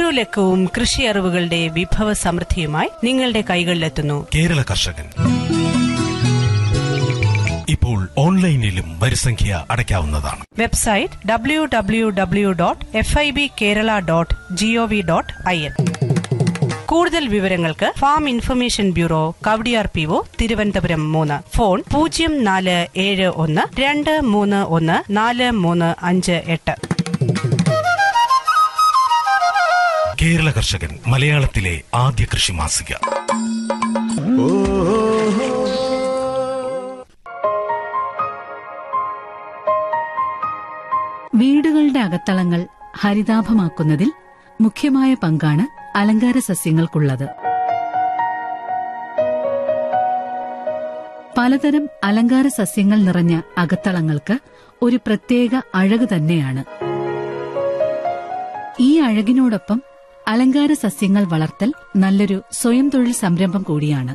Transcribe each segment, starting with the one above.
ഓരോ ലക്കവും കൃഷി അറിവുകളുടെ വിഭവ സമൃദ്ധിയുമായി നിങ്ങളുടെ കൈകളിലെത്തുന്നു കേരള കർഷകൻ ഇപ്പോൾ ഓൺലൈനിലും വരിസംഖ്യ അടയ്ക്കാവുന്നതാണ് website W W W dot F I B Kerala dot gov dot I N കൂടുതൽ വിവരങ്ങൾക്ക് farm information bureau Kawdiar P O Thiruvananthapuram മൂന്ന് ഫോൺ പൂജ്യം നാല് ഏഴ് ഒന്ന് രണ്ട് മൂന്ന് ഒന്ന് നാല് മൂന്ന് അഞ്ച് എട്ട് കേരള കർഷകൻ മലയാളത്തിലെ ആദ്യ കൃഷി മാസിക വീടുകളുടെ അകത്തളങ്ങൾ ഹരിതാഭമാക്കുന്നതിൽ മുഖ്യമായ പങ്കാണ് അലങ്കാര സസ്യങ്ങൾക്കുള്ളത് പലതരം അലങ്കാര സസ്യങ്ങൾ നിറഞ്ഞ അകത്തളങ്ങൾക്ക് ഒരു പ്രത്യേക അഴക് തന്നെയാണ് ഈ അഴകിനോടൊപ്പം അലങ്കാര സസ്യങ്ങൾ വളർത്തൽ നല്ലൊരു സ്വയം തൊഴിൽ സംരംഭം കൂടിയാണ്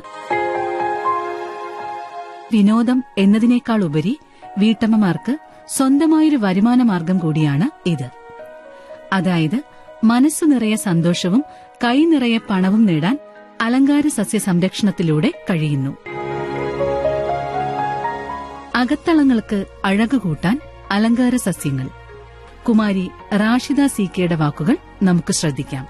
വിനോദം എന്നതിനേക്കാൾ ഉപരി വീട്ടമ്മമാർക്ക് സ്വന്തമായൊരു വരുമാന മാർഗം കൂടിയാണ് ഇത് അതായത് മനസ്സു നിറയെ സന്തോഷവും കൈ നിറയെ പണവും നേടാൻ അലങ്കാര സസ്യ സംരക്ഷണത്തിലൂടെ കഴിയുന്നു അകത്തളങ്ങൾക്ക് അഴകു കൂട്ടാൻ അലങ്കാര സസ്യങ്ങൾ കുമാരി റാഷിദ സി കെയുടെ വാക്കുകൾ നമുക്ക് ശ്രദ്ധിക്കാം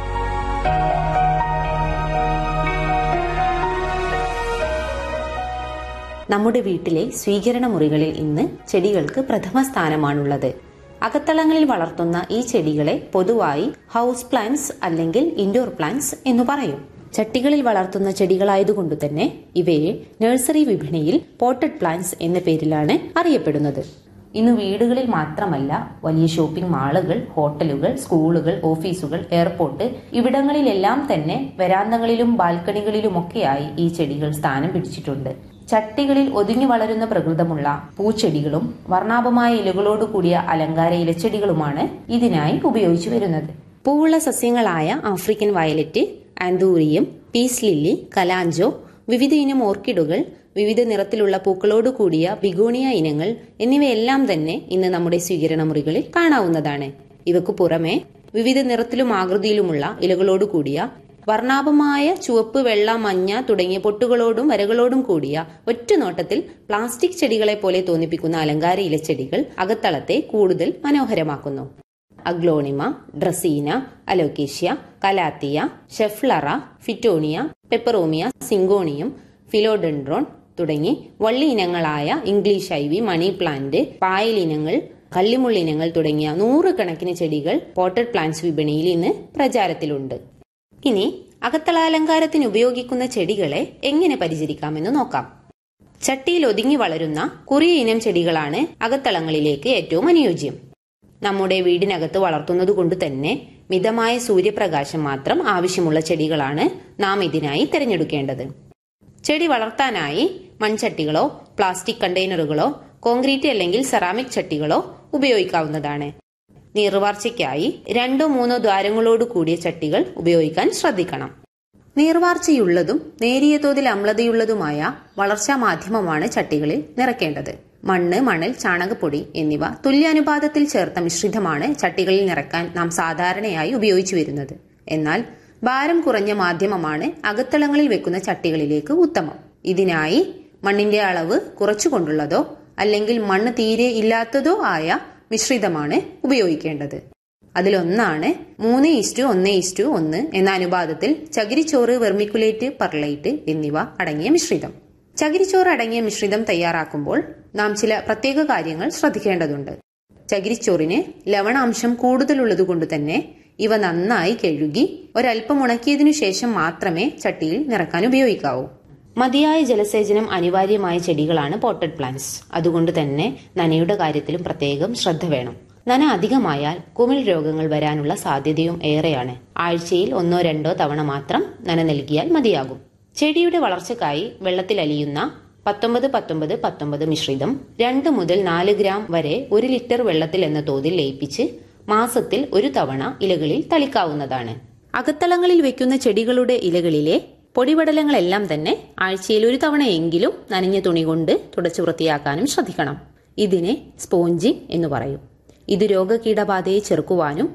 നമ്മുടെ വീട്ടിലെ സ്വീകരണ മുറികളിൽ ഇന്ന് ചെടികൾക്ക് പ്രഥമ സ്ഥാനമാണുള്ളത് അകത്തളങ്ങളിൽ വളർത്തുന്ന ഈ ചെടികളെ പൊതുവായി ഹൗസ് പ്ലാന്റ്സ് അല്ലെങ്കിൽ ഇൻഡോർ പ്ലാന്റ്സ് എന്നു പറയും ചട്ടികളിൽ വളർത്തുന്ന ചെടികളായതുകൊണ്ടു തന്നെ ഇവയെ നഴ്സറി വിപണിയിൽ പോട്ടഡ് പ്ലാന്റ്സ് എന്ന പേരിലാണ് അറിയപ്പെടുന്നത് ഇന്ന് വീടുകളിൽ മാത്രമല്ല വലിയ ഷോപ്പിംഗ് മാളുകൾ ഹോട്ടലുകൾ സ്കൂളുകൾ ഓഫീസുകൾ എയർപോർട്ട് ഇവിടങ്ങളിലെല്ലാം തന്നെ വരാന്തകളിലും ബാൽക്കണികളിലുമൊക്കെയായി ഈ ചെടികൾ സ്ഥാനം പിടിച്ചിട്ടുണ്ട് ചട്ടികളിൽ ഒതുങ്ങി വളരുന്ന പ്രകൃതമുള്ള പൂച്ചെടികളും വർണ്ണാഭമായ ഇലകളോട് കൂടിയ അലങ്കാര ഇലച്ചെടികളുമാണ് ഇതിനായി ഉപയോഗിച്ചു വരുന്നത് പൂവുള്ള സസ്യങ്ങളായ African violet anthurium peace lily kalanchoe വിവിധ ഇനം ഓർക്കിഡുകൾ വിവിധ നിറത്തിലുള്ള പൂക്കളോട് കൂടിയ ബിഗോണിയ ഇനങ്ങൾ എന്നിവയെല്ലാം തന്നെ ഇന്ന് നമ്മുടെ സ്വീകരണ മുറികളിൽ കാണാവുന്നതാണ് ഇവക്ക് പുറമെ വിവിധ നിറത്തിലും ആകൃതിയിലുമുള്ള ഇലകളോട് കൂടിയ വർണ്ണാഭമായ ചുവപ്പ് വെള്ള മഞ്ഞ തുടങ്ങിയ പൊട്ടുകളോടും വരകളോടും കൂടിയ ഒറ്റ നോട്ടത്തിൽ പ്ലാസ്റ്റിക് ചെടികളെ പോലെ തോന്നിപ്പിക്കുന്ന അലങ്കാര ഇലച്ചെടികൾ അകത്തളത്തെ കൂടുതൽ മനോഹരമാക്കുന്നു aglaonema dracaena alocasia calathea schefflera fittonia peperomia syngonium philodendron തുടങ്ങി വള്ളി ഇനങ്ങളായ ഇംഗ്ലീഷ് ഐവി മണി പ്ലാന്റ് പായലിനങ്ങൾ കള്ളിമുള്ളിനങ്ങൾ തുടങ്ങിയ നൂറുകണക്കിന് ചെടികൾ പോട്ടഡ് പ്ലാന്റ്സ് വിപണിയിൽ ഇന്ന് പ്രചാരത്തിലുണ്ട് ഇനി അകത്തളാലങ്കാരത്തിന് ഉപയോഗിക്കുന്ന ചെടികളെ എങ്ങനെ പരിചരിക്കാമെന്ന് നോക്കാം ചട്ടിയിൽ ഒതുങ്ങി വളരുന്ന കുറിയ ഇനം ചെടികളാണ് അകത്തളങ്ങളിലേക്ക് ഏറ്റവും അനുയോജ്യം നമ്മുടെ വീടിനകത്ത് വളർത്തുന്നത് കൊണ്ട് തന്നെ മിതമായ സൂര്യപ്രകാശം മാത്രം ആവശ്യമുള്ള ചെടികളാണ് നാം ഇതിനായി തിരഞ്ഞെടുക്കേണ്ടത് ചെടി വളർത്താനായി മൺചട്ടികളോ പ്ലാസ്റ്റിക് കണ്ടെയ്നറുകളോ കോൺക്രീറ്റ് അല്ലെങ്കിൽ സെറാമിക് ചട്ടികളോ ഉപയോഗിക്കാവുന്നതാണ് നീർവാർച്ചയ്ക്കായി രണ്ടോ മൂന്നോ ദ്വാരങ്ങളോട് കൂടിയ ചട്ടികൾ ഉപയോഗിക്കാൻ ശ്രദ്ധിക്കണം നീർവാർച്ചയുള്ളതും നേരിയ തോതിൽ അമ്ലതയുള്ളതുമായ വളർച്ചാ മാധ്യമമാണ് ചട്ടികളിൽ നിറയ്ക്കേണ്ടത് മണ്ണ് മണൽ ചാണകപ്പൊടി എന്നിവ തുല്യാനുപാതത്തിൽ ചേർത്ത മിശ്രിതമാണ് ചട്ടികളിൽ നിറക്കാൻ നാം സാധാരണയായി ഉപയോഗിച്ചു വരുന്നത് എന്നാൽ ഭാരം കുറഞ്ഞ മാധ്യമമാണ് അകത്തളങ്ങളിൽ വെക്കുന്ന ചട്ടികളിലേക്ക് ഉത്തമം ഇതിനായി മണ്ണിന്റെ അളവ് കുറച്ചുകൊണ്ടുള്ളതോ അല്ലെങ്കിൽ മണ്ണ് തീരെ ഇല്ലാത്തതോ ആയ മിശ്രിതമാണ് ഉപയോഗിക്കേണ്ടത് അതിലൊന്നാണ് മൂന്ന് ഇസ്റ്റു ഒന്ന് ഇസ്റ്റു ഒന്ന് എന്ന അനുപാതത്തിൽ ചകിരിച്ചോറ് വെർമിക്കുലേറ്റ് പെർലൈറ്റ് എന്നിവ അടങ്ങിയ മിശ്രിതം ചകിരിച്ചോറ് അടങ്ങിയ മിശ്രിതം തയ്യാറാക്കുമ്പോൾ നാം ചില പ്രത്യേക കാര്യങ്ങൾ ശ്രദ്ധിക്കേണ്ടതുണ്ട് ചകിരിച്ചോറിന് ലവണാംശം കൂടുതലുള്ളതുകൊണ്ട് തന്നെ ഇവ നന്നായി കഴുകി ഒരൽപ്പം ഉണക്കിയതിനു ശേഷം മാത്രമേ ചട്ടിയിൽ നിറക്കാൻ ഉപയോഗിക്കാവൂ മതിയായ ജലസേചനം അനിവാര്യമായ ചെടികളാണ് പോട്ടഡ് പ്ലാന്റ്സ് അതുകൊണ്ട് തന്നെ നനയുടെ കാര്യത്തിലും പ്രത്യേകം ശ്രദ്ധ വേണം നന അധികമായാൽ കുമിൾ രോഗങ്ങൾ വരാനുള്ള സാധ്യതയും ഏറെയാണ് ആഴ്ചയിൽ ഒന്നോ രണ്ടോ തവണ മാത്രം നന നൽകിയാൽ മതിയാകും ചെടിയുടെ വളർച്ചയ്ക്കായി വെള്ളത്തിൽ അലിയുന്ന പത്തൊമ്പത് പത്തൊമ്പത് പത്തൊമ്പത് മിശ്രിതം രണ്ട് മുതൽ നാല് ഗ്രാം വരെ ഒരു ലിറ്റർ വെള്ളത്തിൽ എന്ന തോതിൽ ലയിപ്പിച്ച് മാസത്തിൽ ഒരു തവണ ഇലകളിൽ തളിക്കാവുന്നതാണ് അകത്തളങ്ങളിൽ വെക്കുന്ന ചെടികളുടെ ഇലകളിലെ പൊടിപടലങ്ങളെല്ലാം തന്നെ ആഴ്ചയിൽ ഒരു തവണയെങ്കിലും നനഞ്ഞ തുണി കൊണ്ട് തുടച്ചു വൃത്തിയാക്കാനും ശ്രദ്ധിക്കണം ഇതിനെ സ്പോഞ്ചിങ് എന്ന് പറയും ഇത് രോഗകീടബാധയെ ചെറുക്കുവാനും